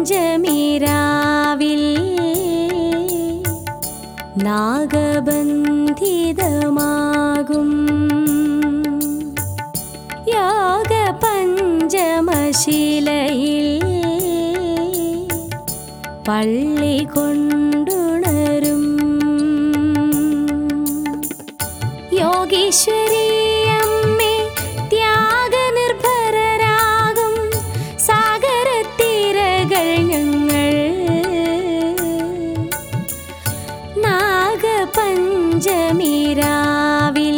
നാഗപഞ്ചമിരാവിൽ നാഗബന്ധിതമാകും യോഗപഞ്ചമശിലയിൽ പള്ളി കൊണ്ടുണരും യോഗീശ്വരീയമ്മേ ത്യാഗനിർഭരരാകും സാഗരത്തീരകൾ ഞങ്ങൾ നാഗപഞ്ചമിരാവിൽ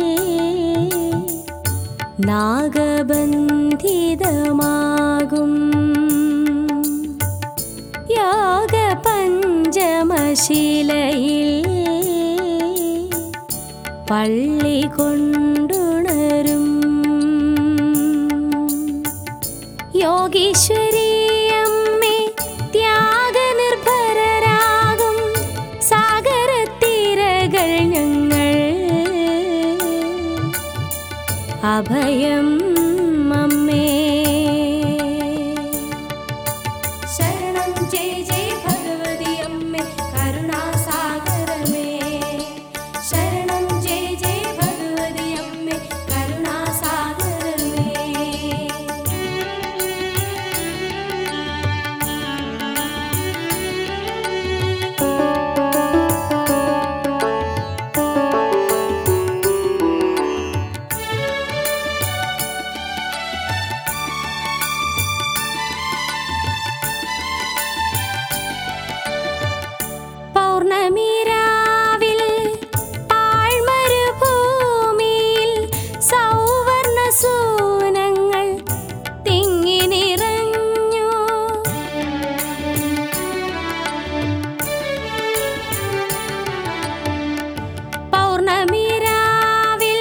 നാഗബന്ധിതമാകും യോഗപഞ്ചമശിലയിൽ പള്ളി കൊണ്ടുണരും യോഗീശ്വരീയമ്മേ ത്യാഗനിർഭരരാകും സാഗരത്തീരകൾ ഞങ്ങൾ അഭയം അമ്മേ ശരണം ജയ ജയ ഭഗവതി അമ്മേ കരുണാസാഗരമേ ശരണം ജയ ജയ ഭഗവതി അമ്മേ കരുണാസാഗരമേ പൗർണമിരാവിൽ പാഴ്മരുഭൂമിയിൽ സൗവർണ സൂനങ്ങൾ തിങ്ങി നിറഞ്ഞു പൗർണമിരാവിൽ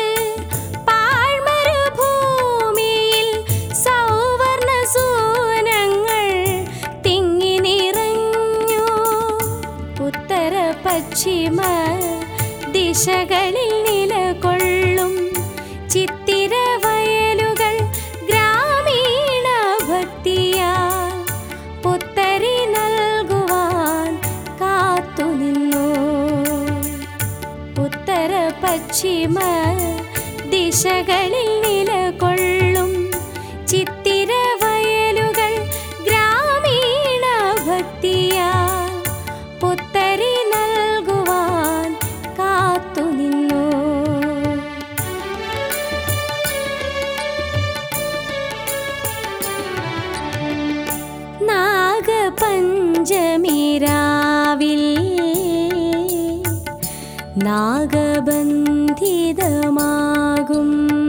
പാഴ്മരുഭൂമിയിൽ സൗവർണ സൂനങ്ങൾ തിങ്ങി നിറഞ്ഞു ഉത്തര പശ്ചിമ ദിശകളിൽ നിലകൊള്ളും ചിത്തിര വയലുകൾ ഗ്രാമീണ ഭക്തിയാൽ പുത്തരി നൽകുവാൻ കാത്തുനിന്നു ഉത്തര പശ്ചിമ ദിശകളിൽ നിലകൊള്ളും ചിത്തിര വയലുകൾ ഗ്രാമീണ ഭക്തിയാൽ പുത്തരി നൽകുവാൻ കാത്തുനിന്നു നാഗപഞ്ചമിരാവിൽ നാഗബന്ധിതമാകും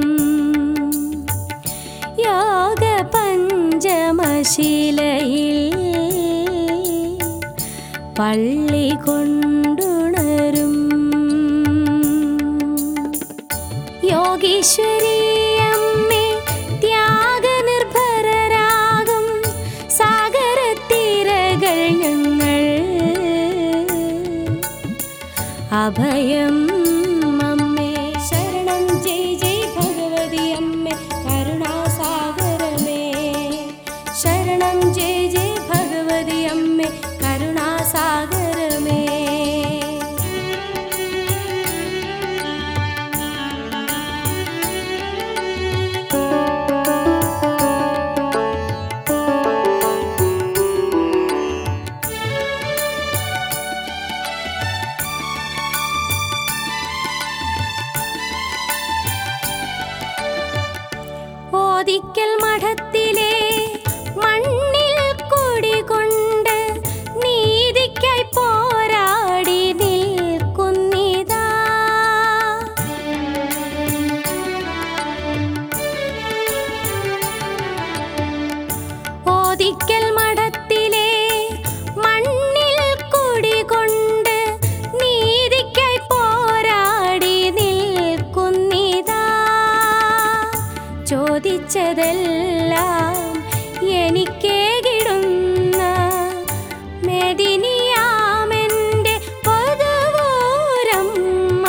യോഗപഞ്ചമശിലയിൽ പള്ളി കൊണ്ടുണരും യോഗീശ്വരീയമ്മേ ത്യാഗനിർഭരരാകും സാഗരത്തീരകൾ ഞങ്ങൾ അഭയം അമ്മേ ശരണം ജയ ജയ ഭഗവതി അമ്മേ കരുണാസാഗരമേ ശരണം ജയ ജയ ഭഗവതി അമ്മേ കരുണാസാഗരമേ ഓദിക്കൽ മഠത്തിലെ മണ്ണിൽ കുടികൊണ്ട് നീതിക്കായി പോരാടി നിൽക്കുന്നിതാ ഓദിക്കൽ മഠത്തിലെ മണ്ണിൽ കുടികൊണ്ട് നീതിക്കായി പോരാടി നിൽക്കുന്നിതാ ചോദിച്ചതെല്ലാം എനിക്കേകിടുന്ന മെദിനിയാമെൻ്റെ പൊതുവൂരമ്മ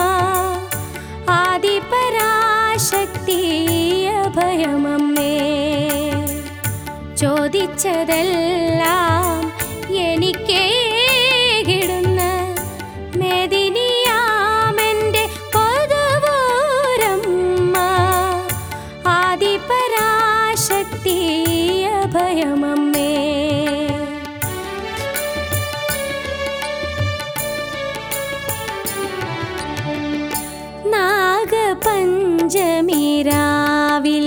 ആദിപരാശക്തി അഭയമമ്മേ ചോദിച്ചതെല്ലാം എനിക്കേകിടുന്ന മെദിനിയാമെൻ്റെ പൊതുവോരമ്മ ആദിപരാശക്തി അഭയമമ്മേ നാഗപഞ്ചമിരാവിൽ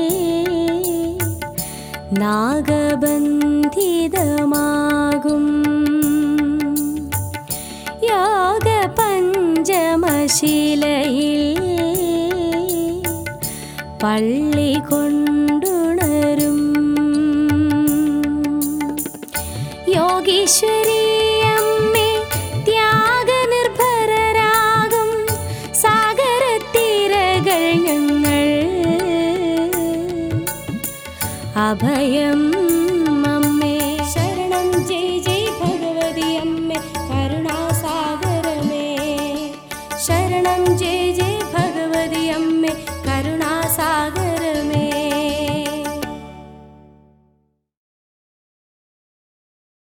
നാഗബന്ധിതമാകും യോഗപഞ്ചമശിലയിൽ പള്ളി കൊണ്ടുണരും യോഗീശ്വരി അമ്മേ ത്യാഗനിർഭരരാകും സാഗരത്തീരകൾ ഞങ്ങൾ അഭയം